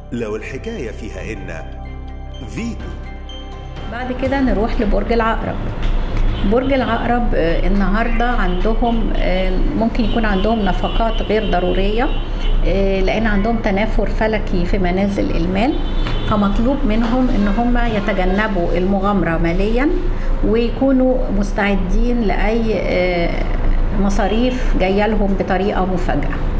لو الحكاية فيها إن فيتو بعد كده نروح لبرج العقرب برج العقرب آه، النهارده عندهم آه، ممكن يكون عندهم نفقات غير ضروريه آه، لان عندهم تنافر فلكي في منازل المال فمطلوب منهم ان هم يتجنبوا المغامره ماليا ويكونوا مستعدين لاي آه، مصاريف جايه لهم بطريقه مفاجاه